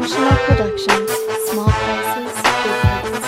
Emotional Productions, small places, big hits.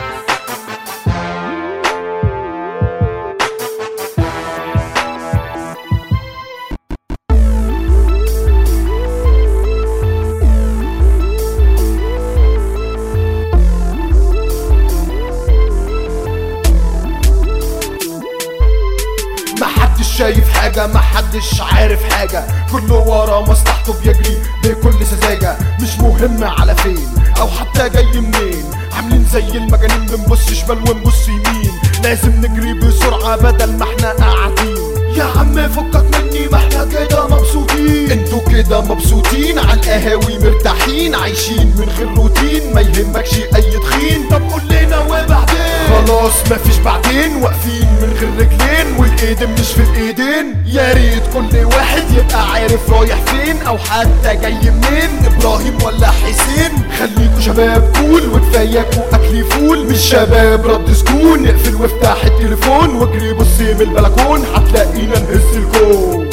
محدش شايف حاجة محدش عارف حاجة كله ورا مصلحته بيجري بكل سذاجة مش مهم على فين او حتى جاي منين عاملين زي المجانين بنبص شمال ونبص يمين لازم نجري بسرعة بدل ما احنا قاعدين يا عم فكك مني ما احنا كده مبسوطين انتوا كده مبسوطين على القهاوي مرتاحين عايشين من غير روتين ما يهمكش اي تخين طب قول لنا وبعدين خلاص مفيش بعدين واقفين من غير رجلين والايدين مش في الايدين يا ريت كل واحد يبقى عارف رايح فين او حتى جاي منين ابراهيم ولا حسين خليكوا شباب كول وكفاياكوا اكل فول مش شباب رد سكون اقفل وافتح التليفون واجري بص من البلكون هتلاقينا نهز الكون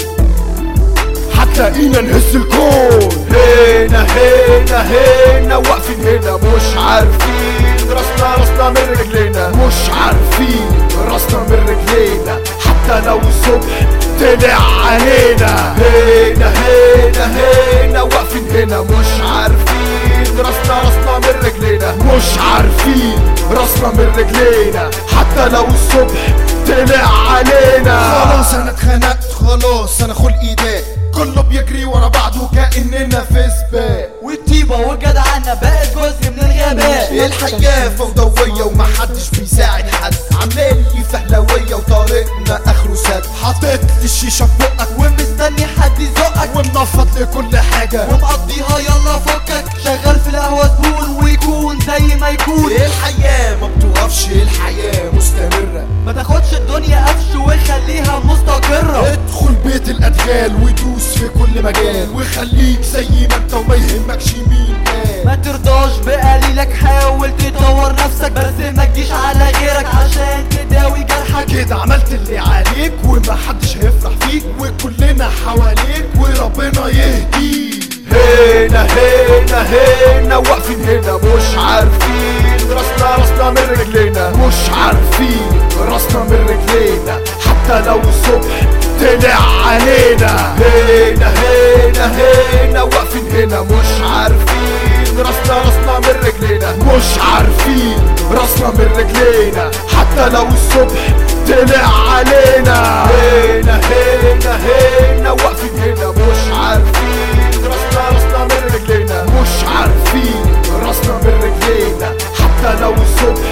هتلاقينا نهز الكون هنا هنا هنا واقفين هنا مش عارفين راسنا راسنا من رجلينا مش عارفين راسنا من رجلينا حتى لو الصبح طلع علينا هنا هنا هنا واقفين هنا مش عارفين راسنا راسنا من رجلينا مش عارفين راسنا من رجلينا حتى لو الصبح طلع علينا خلاص انا اتخنقت خلاص انا خلقي ضاق كله بيجري ورا بعضه كأننا في سباق والطيبة والجدعنة بقت جزء من الغباء الحياة فوضوية ومحدش بيساعد حد عاملين لي فهلوية وطريقنا اخره سد حاطط لي الشيشة في بقك ومستني حد يزقك ومنفض لكل حاجة ومقضيها يلا فكك شغال في القهوة زبون ويكون زي ما يكون الحياة ما بتوقفش الحياة مستمرة ما تاخدش الدنيا قفش وخليها مستقرة ادخل بيت الادغال ودوس في كل مجال وخليك زي ما انت وما يهمكش مين ما قال ترضاش بقليلك حاول تطور نفسك بس ما تجيش على غيرك عشان تداوي جرحك كده عملت اللي عليك ومحدش هيفرح فيك وكلنا حواليك وربنا يهديك هنا هنا هنا واقفين هنا مش عارفين راسنا راسنا من رجلينا مش عارفين راسنا من رجلينا حتى لو الصبح طلع علينا هنا هنا هنا واقفين هنا مش عارفين راسنا راسنا من رجلينا مش عارفين راسنا من رجلينا حتى لو الصبح طلع علينا هنا هنا هنا واقفين هنا مش عارفين راسنا راسنا من رجلينا مش عارفين راسنا من رجلينا حتى لو الصبح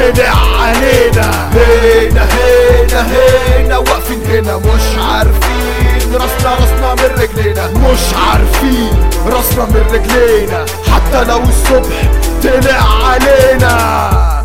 طلع علينا هنا هنا هنا واقفين هنا مش عارفين راسنا راسنا من رجلينا مش عارفين راسنا من رجلينا حتى لو الصبح طلع علينا